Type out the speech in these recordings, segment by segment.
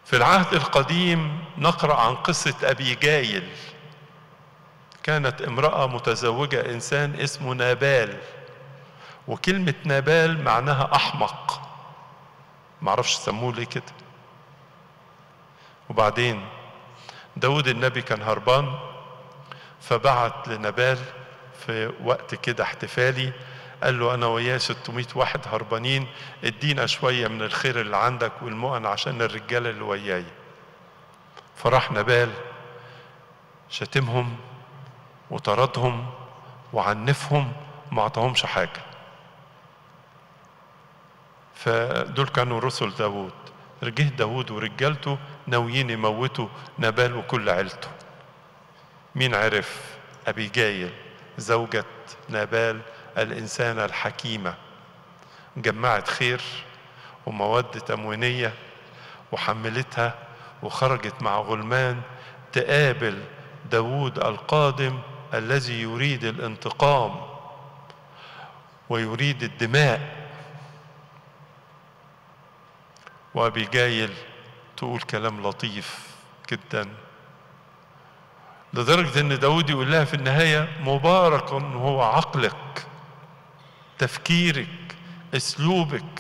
في العهد القديم نقرأ عن قصة أبي جايل كانت امرأة متزوجة إنسان اسمه نابال وكلمة نابال معناها أحمق معرفش سموه ليه كده وبعدين داود النبي كان هربان فبعت لنبال في وقت كده احتفالي قال له انا وياه 600 واحد هربانين ادينا شويه من الخير اللي عندك والمؤن عشان الرجاله اللي وياي فراح نبال شتمهم وطردهم وعنفهم وما اعطاهمش حاجه فدول كانوا رسل داود جه داود ورجالته ناويين يموتوا نبال وكل عيلته مين عرف أبي جايل زوجة نابال الإنسانة الحكيمة جمعت خير ومواد تموينية وحملتها وخرجت مع غلمان تقابل داود القادم الذي يريد الانتقام ويريد الدماء وأبي جايل تقول كلام لطيف جدا لدرجة ان داود يقول لها في النهاية مبارك هو عقلك تفكيرك اسلوبك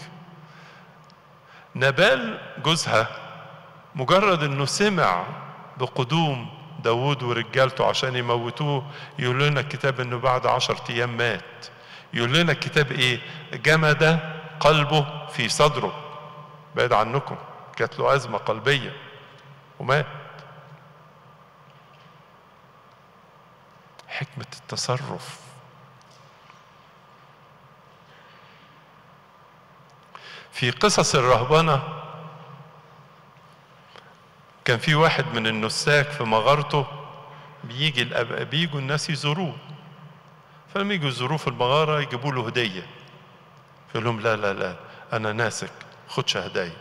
نبال جوزها مجرد انه سمع بقدوم داود ورجالته عشان يموتوه يقول لنا الكتاب انه بعد عشر ايام مات يقول لنا الكتاب ايه جمد قلبه في صدره بعيد عنكم جات له ازمه قلبيه ومات حكمة التصرف في قصص الرهبنة كان في واحد من النساك في مغارته بيجي الأب... بيجوا الناس يزوروه فلما يجوا يزوروه في المغارة يجيبوا له هدية فيقول لهم لا لا لا أنا ناسك خدش هدايا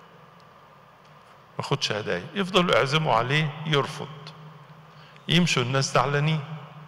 ما خدش هدايا يفضلوا يعزموا عليه يرفض يمشوا الناس زعلانين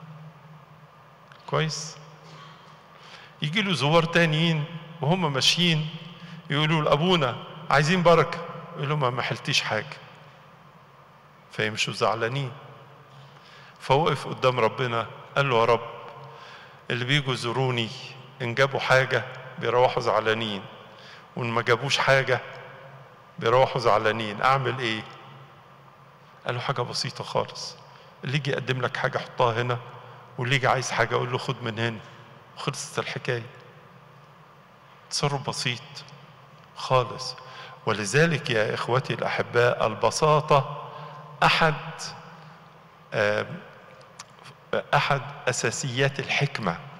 كويس يجي له زوار تانيين وهم ماشيين يقولوا لابونا عايزين بركه يقول لهم ما حلتيش حاجه فيمشوا زعلانين فوقف قدام ربنا قال له يا رب اللي بيجوا يزوروني ان جابوا حاجه بيروحوا زعلانين وان ما جابوش حاجه بيروحوا زعلانين اعمل ايه قال له حاجه بسيطه خالص اللي يجي يقدم لك حاجه حطها هنا واللي يجي عايز حاجه اقول له خد من هنا وخلصت الحكايه تصرف بسيط خالص ولذلك يا اخوتي الاحباء البساطه احد احد اساسيات الحكمه